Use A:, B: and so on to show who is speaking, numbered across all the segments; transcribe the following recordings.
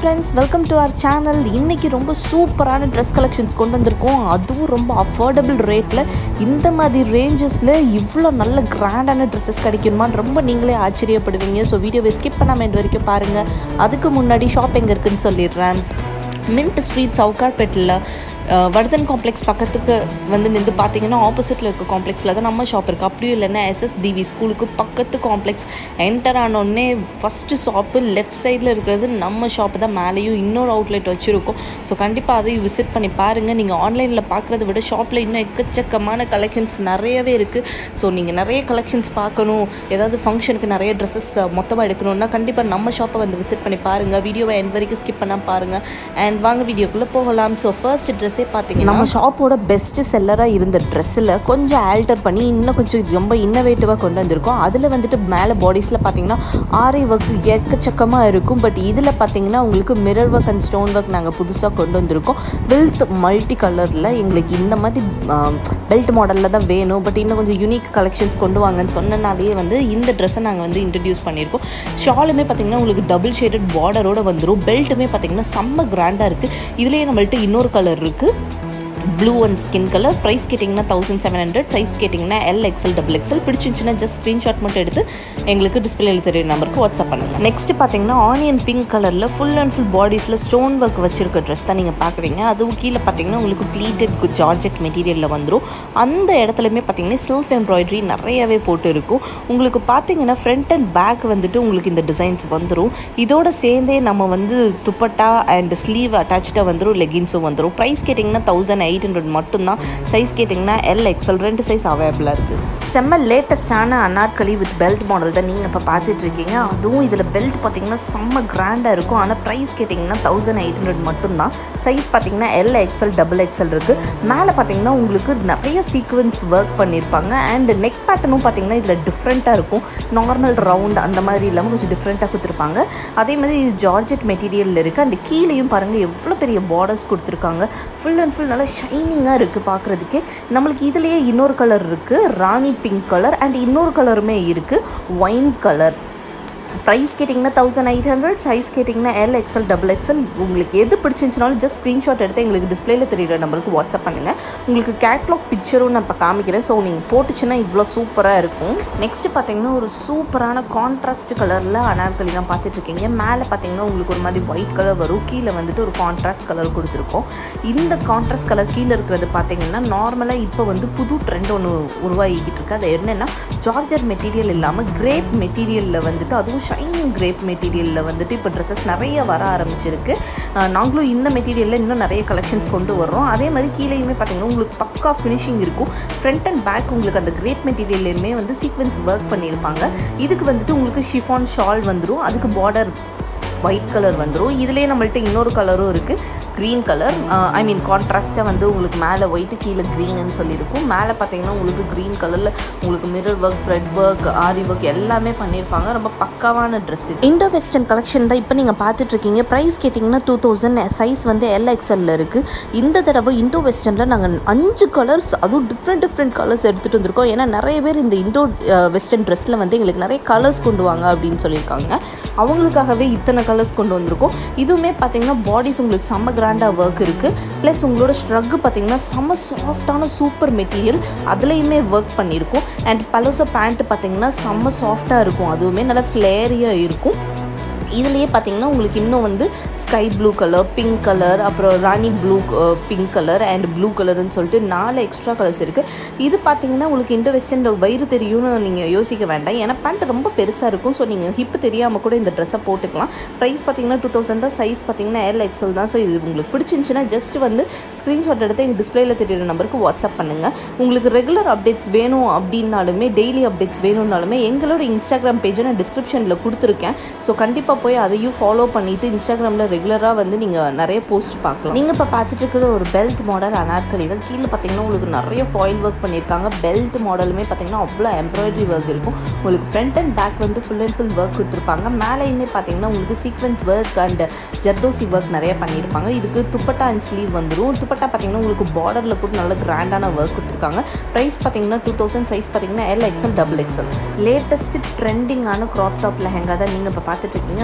A: friends welcome to our channel இன்றைக்கி ரொம்ப சூப்பரான ட்ரெஸ் கலெக்ஷன்ஸ் கொண்டு வந்திருக்கோம் அதுவும் ரொம்ப அஃபோர்டபுள் ரேட்டில் இந்த மாதிரி ரேஞ்சஸில் இவ்வளோ நல்ல கிராண்டான ட்ரெஸ்ஸஸ் கிடைக்குமான்னு ரொம்ப நீங்களே ஆச்சரியப்படுவீங்க ஸோ வீடியோவை ஸ்கிப் பண்ணாமல் இது வரைக்கும் பாருங்கள் அதுக்கு முன்னாடி ஷாப் எங்கே இருக்குன்னு சொல்லிடுறேன் மின்ட் ஸ்ட்ரீட் சவுகார்பேட்டில் வர்தன் காம்ப்ளெக்ஸ் பக்கத்துக்கு வந்து நின்று பார்த்தீங்கன்னா ஆப்போசிட்டில் இருக்க காம்ப்ளெக்ஸில் தான் நம்ம ஷாப் இருக்குது அப்படியும் இல்லைன்னா எஸ்எஸ்டிவி ஸ்கூலுக்கு பக்கத்து காம்ப்ளெக்ஸ் என்டர் ஆனோடனே ஃபஸ்ட்டு ஷாப்பு லெஃப்ட் சைடில் இருக்கிறது நம்ம ஷாப்பு தான் மேலேயும் இன்னொரு அவுட்லெட் வச்சுருக்கோம் ஸோ கண்டிப்பாக அதையும் விசிட் பண்ணி பாருங்கள் நீங்கள் ஆன்லைனில் பார்க்குறத விட ஷாப்பில் இன்னும் எக்கச்சக்கமான கலெக்ஷன்ஸ் நிறையவே இருக்குது ஸோ நீங்கள் நிறைய கலெக்ஷன்ஸ் பார்க்கணும் ஏதாவது ஃபங்க்ஷனுக்கு நிறைய ட்ரெஸ்ஸஸ் மொத்தமாக எடுக்கணும்னா கண்டிப்பாக நம்ம ஷாப்பை வந்து விசிட் பண்ணி பாருங்கள் வீடியோவை என் வரைக்கும் ஸ்கிப் பண்ணால் பாருங்கள் அண்ட் வாங்க வீடியோக்குள்ளே போகலாம் ஸோ ஃபர்ஸ்ட் ட்ரெஸ்ஸே பார்த்தீங்கன்னா நம்ம ஷாப்போட பெஸ்ட் செல்லராக இருந்த ட்ரெஸ்ஸில் கொஞ்சம் ஆல்டர் பண்ணி இன்னும் கொஞ்சம் ரொம்ப இன்னோவேட்டிவாக கொண்டு வந்திருக்கோம் அதில் வந்துட்டு மேலே பாடிஸில் பார்த்தீங்கன்னா ஆரி ஒர்க் எக்கச்சக்கமாக இருக்கும் பட் இதில் பார்த்தீங்கன்னா உங்களுக்கு mirror work and stone work நாங்கள் புதுசாக கொண்டு வந்திருக்கோம் வெல்த் மல்டி கலரில் எங்களுக்கு இந்த மாதிரி பெல்ட் மாடலில் தான் வேணும் பட் இன்னும் கொஞ்சம் யூனிக் கலெக்ஷன்ஸ் கொண்டு வாங்கன்னு சொன்னனாலேயே வந்து இந்த ட்ரெஸ்ஸை நாங்கள் வந்து இன்ட்ரடியூஸ் பண்ணியிருக்கோம் ஷாலுமே பார்த்தீங்கன்னா உங்களுக்கு டபுள் ஷேடட் பார்டரோட வந்துடும் பெல்ட்டுமே பார்த்தீங்கன்னா செம்ம கிராண்டாக இருக்குது இதுலேயே நம்மள்ட்ட இன்னொரு கலர் இருக்குது blue and skin colour price கேட்டிங்கன்னா தௌசண்ட் செவன் ஹண்ட்ரட் சைஸ் கேட்டிங்கன்னா எல் எக்ஸல் டபுள் எக்ஸல் பிடிச்சிருந்துச்சுன்னா ஜஸ்ட் ஸ்க்ரீன்ஷாட் மட்டும் எடுத்து எங்களுக்கு டிஸ்பிளேல தெரிய நம்பருக்கு வாட்ஸ்அப் பண்ணுங்கள் நெக்ஸ்ட் பார்த்தீங்கன்னா ஆனியன் பிங்க் கலரில் ஃபுல் அண்ட் ஃபுல் பாடிஸில் ஸ்டோன் ஒர்க் வச்சிருக்க ட்ரெஸ் தான் நீங்கள் பார்க்குறீங்க அதுவும் கீழே பார்த்தீங்கன்னா உங்களுக்கு ப்ளீட்டட் ஜார்ஜெட் மெட்டீரியலில் வந்துடும் அந்த இடத்துலையுமே பார்த்தீங்கன்னா செல்ஃப் எம்ப்ராய்டரி நிறையவே போட்டு இருக்கும் உங்களுக்கு பார்த்தீங்கன்னா ஃப்ரண்ட் அண்ட் பேக் வந்துட்டு உங்களுக்கு இந்த டிசைன்ஸ் வந்துடும் இதோட சேர்ந்தே நம்ம வந்து துப்பட்டா அண்ட் ஸ்லீவ் அட்டாச்சாக வந்துடும் லெகின்ஸும் வந்துடும் ப்ரைஸ் கேட்டிங்கன்னா தௌசண்ட் எயிட் ஹண்ட்ரட் மட்டும்தான் சைஸ் கேட்டிங்கன்னா எல் எக்ஸல் ரெண்டு சைஸ் அவைலபிளாக இருக்குது செம்ம லேட்டஸ்டான அனார்கலி வித் பெல்ட் மாடல் தான் நீங்கள் இப்போ பார்த்துட்டு இருக்கீங்க அதுவும் இதில் பெல்ட் பார்த்தீங்கன்னா செம்ம கிராண்டாக இருக்கும் ஆனால் ப்ரைஸ் கேட்டிங்கன்னா தௌசண்ட் எயிட் ஹண்ட்ரட் மட்டும்தான் சைஸ் பார்த்தீங்கன்னா எல் எக்ஸல் டபுள் எக்ஸல் இருக்குது மேலே பார்த்தீங்கன்னா உங்களுக்கு நிறைய சீக்வன்ஸ் ஒர்க் பண்ணியிருப்பாங்க அண்ட் நெக் பேட்டர்னும் பார்த்தீங்கன்னா இதில் டிஃப்ரெண்ட்டாக இருக்கும் நார்மல் ரவுண்ட் அந்த மாதிரி இல்லாமல் கொஞ்சம் டிஃப்ரெண்ட்டாக கொடுத்துருப்பாங்க அதே மாதிரி இது ஜார்ஜெட் மெட்டீரியலில் இருக்குது அண்ட் கீழேயும் பாருங்கள் எவ்வளோ பெரிய பார்டர்ஸ் கொடுத்துருக்காங்க ஃபுல் அண்ட் ஃபுல் நல்லா ஷைனிங்காக இருக்குது பார்க்குறதுக்கே நம்மளுக்கு இதுலேயே இன்னொரு கலர் இருக்குது ராணி பிங்க் கலர் அண்ட் இன்னொரு கலருமே இருக்குது ஒயின் கலர் ப்ரைஸ் கேட்டிங்கன்னா தௌசண்ட் எயிட் ஹண்ட்ரட் சைஸ் கேட்டிங்கன்னா எல் எக்ஸல் டபுள் எக்ஸல் உங்களுக்கு எது பிடிச்சிருந்துச்சுனாலும் ஜஸ்ட் ஸ்க்ரீன்ஷாட் எடுத்து எங்களுக்கு டிஸ்பிளேல தெரியுற நம்பருக்கு வாட்ஸ்அப் பண்ணுங்கள் உங்களுக்கு கேட்லாக் பிக்சரும் நான் இப்போ காமிக்கிறேன் ஸோ நீங்கள் போட்டுச்சுன்னா இவ்வளோ சூப்பராக இருக்கும் நெக்ஸ்ட் பார்த்தீங்கன்னா ஒரு சூப்பரான கான்ட்ராஸ்ட் கலரில் அனார்கலி தான் பார்த்துட்ருக்கீங்க மேலே பார்த்தீங்கன்னா உங்களுக்கு ஒரு மாதிரி ஒயிட் கலர் வரும் கீழே வந்துட்டு ஒரு கான்ட்ராஸ்ட் கலர் கொடுத்துருக்கோம் இந்த கான்ட்ராஸ்ட் கலர் கீழே இருக்கிறது பார்த்தீங்கன்னா நார்மலாக இப்போ வந்து புது ட்ரெண்ட் ஒன்று உருவாகிக்கிட்டு இருக்கு அது என்னென்னா ஜார்ஜர் மெட்டீரியல் இல்லாமல் கிரேப் மெட்டீரியலில் வந்துட்டு அதுவும் ஷைனிங் கிரேப் மெட்டீரியலில் வந்துட்டு இப்போ ட்ரெஸ்ஸஸ் நிறைய வர ஆரம்பிச்சிருக்கு நாங்களும் இந்த மெட்டீரியலில் இன்னும் நிறைய கலெக்ஷன்ஸ் கொண்டு வர்றோம் அதே மாதிரி கீழேயுமே பார்த்தீங்கன்னா உங்களுக்கு பக்கா ஃபினிஷிங் இருக்கும் ஃப்ரண்ட் அண்ட் பேக் உங்களுக்கு அந்த கிரேப் மெட்டீரியல்லையுமே வந்து சீக்வன்ஸ் ஒர்க் பண்ணியிருப்பாங்க இதுக்கு வந்துட்டு உங்களுக்கு ஷிஃபான் ஷால் வந்துடும் அதுக்கு பார்டர் ஒயிட் கலர் வந்துடும் இதுலேயே நம்மள்ட்ட இன்னொரு கலரும் இருக்குது க்ரீன் கலர் ஐ மீன் கான்ட்ராஸ்ட்டாக வந்து உங்களுக்கு மேலே ஒயிட்டு கீழே க்ரீன்னு சொல்லியிருக்கும் மேலே பார்த்தீங்கன்னா உங்களுக்கு க்ரீன் கலரில் உங்களுக்கு mirror work thread work aari work எல்லாமே பண்ணியிருப்பாங்க ரொம்ப பக்காவான ட்ரெஸ் இண்டோ வெஸ்டர்ன் கலெக்ஷன் தான் இப்போ நீங்கள் பார்த்துட்ருக்கீங்க ப்ரைஸ் கேட்டிங்கன்னா டூ தௌசண்ட் சைஸ் வந்து எல் எக்ஸலில் இருக்குது இந்த தடவை இண்டோ வெஸ்டர்னில் நாங்கள் அஞ்சு கலர்ஸ் அதுவும் டிஃப்ரெண்ட் டிஃப்ரெண்ட் கலர்ஸ் எடுத்துகிட்டு வந்திருக்கோம் ஏன்னா நிறைய பேர் இந்த இண்டோ வெஸ்டர்ன் ட்ரெஸ்ஸில் வந்து எங்களுக்கு நிறைய கலர்ஸ் கொண்டு வாங்க அப்படின்னு சொல்லியிருக்காங்க அவங்களுக்காகவே இத்தனை கலர்ஸ் கொண்டு வந்திருக்கோம் இதுவுமே பார்த்தீங்கன்னா பாடிஸ் உங்களுக்கு செம்ம கிராண்டாக ஒர்க் இருக்குது ப்ளஸ் உங்களோட ஸ்ட்ரக்கு பார்த்தீங்கன்னா செம்ம சாஃப்டான சூப்பர் மெட்டீரியல் அதுலேயுமே ஒர்க் பண்ணியிருக்கும் அண்ட் பலோசோ பேண்ட்டு பார்த்தீங்கன்னா செம்ம சாஃப்டாக இருக்கும் அதுவுமே நல்லா ஃப்ளேரியாக இருக்கும் இதுலேயே பார்த்தீங்கன்னா உங்களுக்கு இன்னும் வந்து sky blue colour pink colour அப்புறம் rani blue pink colour and blue கலர்னு சொல்லிட்டு நாலு எக்ஸ்ட்ரா கலர்ஸ் இருக்குது இது பார்த்தீங்கன்னா உங்களுக்கு இண்டோ வெஸ்டர்ன் வயிறு தெரியும்னு நீங்கள் யோசிக்க வேண்டாம் ஏன்னா பேண்ட் ரொம்ப பெருசாக இருக்கும் ஸோ நீங்கள் ஹிப்பு தெரியாமல் கூட இந்த ட்ரெஸ்ஸை போட்டுக்கலாம் ப்ரைஸ் பார்த்தீங்கன்னா டூ தௌசண்ட் தான் சைஸ் பார்த்தீங்கன்னா எல் எக்ஸல் தான் ஸோ இது உங்களுக்கு பிடிச்சிருந்துச்சுன்னா ஜஸ்ட் வந்து ஸ்க்ரீன்ஷாட் எடுத்து எங்கள் டிஸ்பிளேல தெரியுற நம்பருக்கு வாட்ஸ்அப் பண்ணுங்கள் உங்களுக்கு ரெகுலர் அப்டேட்ஸ் வேணும் அப்படின்னாலுமே டெய்லி அப்டேட்ஸ் வேணும்னாலுமே எங்களோட இன்ஸ்டாகிராம் பேஜை நான் டிஸ்கிரிப்ஷனில் கொடுத்துருக்கேன் ஸோ கண்டிப்பாக போய் அதையும் ஃபாலோ பண்ணிவிட்டு இன்ஸ்டாகிராமில் ரெகுலராக வந்து நீங்கள் நிறைய போஸ்ட் பார்க்கலாம் நீங்கள் இப்போ பார்த்துட்டு இருக்கிற ஒரு பெல்ட் மாடல் அனார்கலி தான் கீழே பார்த்தீங்கன்னா உங்களுக்கு நிறைய ஃபாயில் ஒர்க் பண்ணியிருக்காங்க பெல்ட் மாடலுமே பார்த்தீங்கன்னா அவ்வளோ எம்ப்ராய்டரி ஒர்க் இருக்கும் உங்களுக்கு ஃப்ரண்ட் அண்ட் பேக் வந்து ஃபுல் அண்ட் ஃபுல் ஒர்க் கொடுத்துருப்பாங்க மேலேயுமே பார்த்தீங்கன்னா உங்களுக்கு sequins work and zardozi work நிறைய பண்ணியிருப்பாங்க இதுக்கு துப்பட்டா அண்ட் ஸ்லீவ் வந்துடும் துப்பட்டா பார்த்தீங்கன்னா உங்களுக்கு பார்டரில் கூட நல்ல கிராண்டான ஒர்க் கொடுத்துருக்காங்க ப்ரைஸ் பார்த்தீங்கன்னா டூ தௌசண்ட் சைஸ் பார்த்தீங்கன்னா L XL double XL latest ட்ரெண்டிங்கான க்ராப் டாப் லெஹங்கா தான் நீங்கள் இப்போ பார்த்துட்டு இருக்கீங்க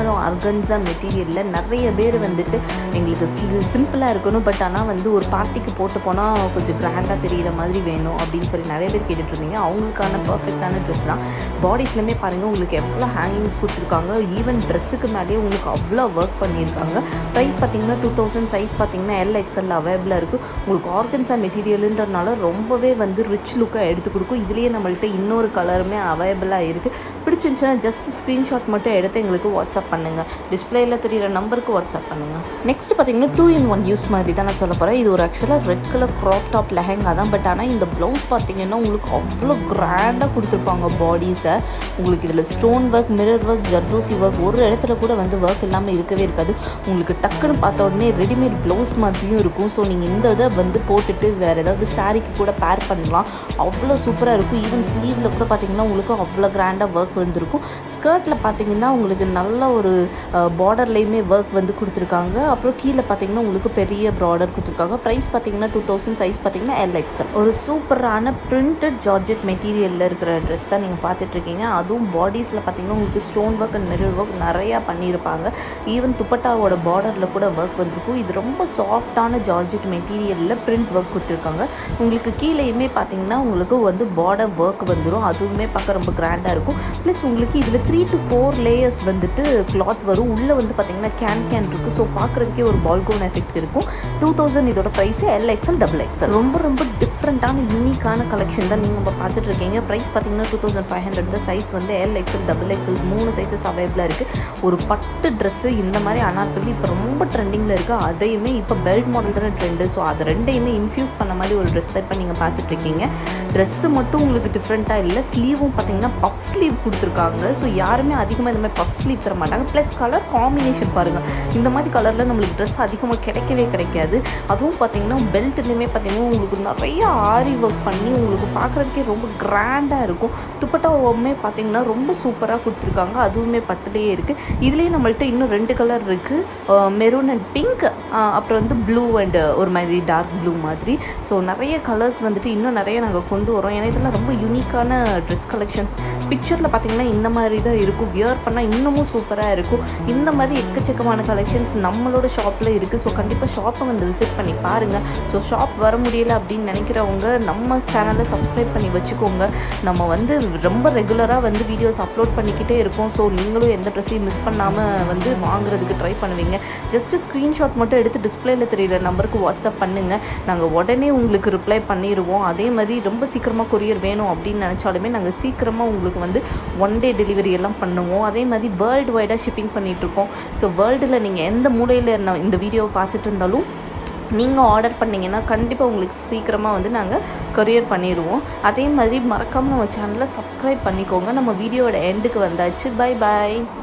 A: அதுவும் அர்கன்ஸா மெட்டீரியலில் நிறைய பேர் வந்துட்டு எங்களுக்கு சிம்பிளாக இருக்கணும் பட் ஆனால் வந்து ஒரு பார்ட்டிக்கு போட்டு போனால் கொஞ்சம் கிராண்டாக தெரிகிற மாதிரி வேணும் அப்படின்னு சொல்லி நிறைய பேர் கேட்டுட்டு இருந்தீங்க அவங்களுக்கான பர்ஃபெக்டான ட்ரெஸ் தான் பாடிஸ்லையுமே பாருங்கள் உங்களுக்கு எவ்வளோ ஹேங்கிங்ஸ் கொடுத்துருக்காங்க ஈவன் ட்ரெஸ்ஸுக்கு மேலேயே உங்களுக்கு அவ்வளோ ஒர்க் பண்ணியிருக்காங்க ப்ரைஸ் பார்த்தீங்கன்னா டூ தௌசண்ட் சைஸ் பார்த்தீங்கன்னா எல் எக்ஸ்எல் அவைலபிளாக இருக்குது உங்களுக்கு ஆர்கன்ஸா மெட்டீரியலுன்றனால ரொம்பவே வந்து ரிச் லுக்காக எடுத்து கொடுக்கும் இதுலேயே நம்மள்ட்ட இன்னொரு கலருமே அவைலபிளாக இருக்குது பிடிச்சிருந்துச்சுன்னா ஜஸ்ட் ஸ்க்ரீன்ஷாட் மட்டும் எடுத்து எங்களுக்கு வாட்ஸ்அப் பண்ணுங்கள் டிஸ்பிளேயில் தெரியிற நம்பருக்கு வாட்ஸ்அப் பண்ணுங்கள் நெக்ஸ்ட் பார்த்தீங்கன்னா டூ இன் ஒன் யூஸ் மாதிரி தான் நான் சொல்ல போகிறேன் இது ஒரு ஆக்சுவலாக red colour crop top lehenga தான் பட் ஆனால் இந்த ப்ளவுஸ் பார்த்தீங்கன்னா உங்களுக்கு அவ்வளோ கிராண்டாக கொடுத்துருப்பாங்க பாடிஸை உங்களுக்கு இதில் stone work mirror work zardozi work ஒரு இடத்துல கூட வந்து ஒர்க் இல்லாமல் இருக்கவே இருக்காது உங்களுக்கு டக்குன்னு பார்த்த உடனே ரெடிமேட் ப்ளவுஸ் மாதிரியும் இருக்கும் ஸோ நீங்கள் இந்த இதை வந்து போட்டுட்டு வேறு ஏதாவது சாரீக்கு கூட பேர் பண்ணலாம் அவ்வளோ சூப்பராக இருக்கும் ஈவன் ஸ்லீவில் கூட பார்த்தீங்கன்னா உங்களுக்கு அவ்வளோ கிராண்டாக ஒர்க் வந்துருக்கும் ஸ்கர்ட்டில் பார்த்தீங்கன்னா உங்களுக்கு நல்ல ஒரு பார்டர்லேயுமே ஒர்க் வந்து கொடுத்துருக்காங்க அப்புறம் கீழே பார்த்தீங்கன்னா உங்களுக்கு பெரிய ப்ராடர் கொடுத்துருக்காங்க ப்ரைஸ் பார்த்தீங்கன்னா டூ தௌசண்ட் சைஸ் பார்த்தீங்கன்னா எல்எக்ஸல் ஒரு சூப்பரான பிரிண்டட் ஜார்ஜெட் மெட்டீரியலில் இருக்கிற ட்ரெஸ் தான் நீங்கள் பார்த்துட்ருக்கீங்க அதுவும் பாடிஸில் பார்த்தீங்கன்னா உங்களுக்கு stone work and mirror work நிறையா பண்ணியிருப்பாங்க ஈவன் துப்பட்டாவோட பார்டரில் கூட ஒர்க் வந்திருக்கும் இது ரொம்ப சாஃப்டான ஜார்ஜெட் மெட்டீரியலில் பிரிண்ட் ஒர்க் கொடுத்துருக்காங்க உங்களுக்கு கீழேயுமே பார்த்தீங்கன்னா உங்களுக்கு வந்து பார்டர் ஒர்க் வந்துடும் அதுவுமே பார்க்க ரொம்ப கிராண்டாக இருக்கும் ப்ளஸ் உங்களுக்கு இதில் த்ரீ டு ஃபோர் லேயர்ஸ் வந்துட்டு கிளாத் வரும் உள்ளே வந்து பார்த்தீங்கன்னா கேன் கேன் இருக்குது ஸோ பார்க்குறதுக்கே ஒரு பால்கோன் எஃபெக்ட் இருக்கும் டூ தௌசண்ட் இதோட price L XL double XL ரொம்ப ரொம்ப டிஃப்ரெண்ட்டான யூனிக்கான கலெக்ஷன் தான் நீங்கள் இப்போ பார்த்துட்டு இருக்கீங்க ப்ரைஸ் பார்த்தீங்கன்னா டூ தௌசண்ட் ஃபைவ் ஹண்ட்ரட் தான் சைஸ் வந்து எல் எக்ஸல் டபுள் எக்ஸல் மூணு சைஸஸ் அவைலபிளாக இருக்குது ஒரு பட்டு ட்ரெஸ்ஸு இந்த மாதிரி அனார்கலி இப்போ ரொம்ப ட்ரெண்டிங்கில் இருக்குது அதையுமே இப்போ பெல்ட் மாடல் தானே ட்ரெண்டு ஸோ அது ரெண்டையுமே இன்ஃப்யூஸ் பண்ண மாதிரி ஒரு ட்ரெஸ் தான் இப்போ நீங்கள் பார்த்துட்ருக்கீங்க ட்ரெஸ்ஸு மட்டும் உங்களுக்கு டிஃப்ரெண்ட்டாக இல்லை ஸ்லீவும் பார்த்தீங்கன்னா பஃப் ஸ்லீவ் கொடுத்துருக்காங்க ஸோ யாருமே அதிகமாக இந்த மாதிரி பஃப் ஸ்லீவ் தர மாட்டாங்க ப்ளஸ் கலர் காம்பினேஷன் பாருங்கள் இந்த மாதிரி கலரில் நம்மளுக்கு ட்ரெஸ் அதிகமாக கிடைக்கவே கிடைக்காது அதுவும் பார்த்தீங்கன்னா பெல்ட்லேயுமே பார்த்தீங்கன்னா உங்களுக்கு நிறைய ஆரி ஒர்க் பண்ணி உங்களுக்கு பார்க்குறதுக்கே ரொம்ப கிராண்டாக இருக்கும் துப்பட்டாவுமே பார்த்தீங்கன்னா ரொம்ப சூப்பராக கொடுத்துருக்காங்க அதுவுமே பட்டுலேயே இருக்குது இதுலேயே நம்மள்ட்ட இன்னும் ரெண்டு கலர் இருக்குது மெரூன் அண்ட் பிங்க் அப்புறம் வந்து ப்ளூ அண்ட் ஒரு மாதிரி டார்க் ப்ளூ மாதிரி ஸோ நிறைய கலர்ஸ் வந்துட்டு இன்னும் நிறைய நாங்கள் கொண்டு வரோம் ஏன்னா இதெல்லாம் ரொம்ப யூனிக்கான ட்ரெஸ் கலெக்ஷன்ஸ் பிக்சரில் பார்த்தீங்கன்னா இந்த மாதிரி தான் இருக்கும் வியர் பண்ணால் இன்னமும் சூப்பராக இருக்கும் இந்த மாதிரி எக்கச்சக்கமான கலெக்ஷன்ஸ் நம்மளோட ஷாப்பில் இருக்குது ஸோ கண்டிப்பாக ஷாப்பை வந்து விசிட் பண்ணி பாருங்கள் ஸோ ஷாப் வர முடியல அப்படின்னு நினைக்கிறவங்க நம்ம சேனலை சப்ஸ்கிரைப் பண்ணி வச்சுக்கோங்க நம்ம வந்து ரொம்ப ரெகுலராக வந்து வீடியோஸ் அப்லோட் பண்ணிக்கிட்டே இருக்கோம் ஸோ நீங்களும் எந்த ட்ரெஸ்ஸையும் மிஸ் பண்ணாமல் வந்து வாங்குறதுக்கு ட்ரை பண்ணுவீங்க ஜஸ்ட்டு ஸ்க்ரீன்ஷாட் மட்டும் எடுத்து டிஸ்பிளேல தெரியிற நம்பருக்கு வாட்ஸ்அப் பண்ணுங்கள் நாங்கள் உடனே உங்களுக்கு ரிப்ளை பண்ணிடுவோம் அதே மாதிரி ரொம்ப சீக்கிரமாக கொரியர் வேணும் அப்படின்னு நினச்சாலுமே நாங்கள் சீக்கிரமாக உங்களுக்கு வந்து ஒன் டே டெலிவரி எல்லாம் பண்ணுவோம் அதே மாதிரி வேர்ல்டு வைடாக ஷிப்பிங் பண்ணிகிட்ருக்கோம் ஸோ வேர்ல்டில் நீங்கள் எந்த மூலையில் இந்த வீடியோவை பார்த்துட்டு இருந்தாலும் நீங்கள் ஆர்டர் பண்ணிங்கன்னா கண்டிப்பாக உங்களுக்கு சீக்கிரமாக வந்து நாங்கள் கொரியர் பண்ணிடுவோம் அதே மாதிரி மறக்காமல் நம்ம சேனலை சப்ஸ்கிரைப் பண்ணிக்கோங்க நம்ம வீடியோவோட எண்டுக்கு வந்தாச்சு பை பாய்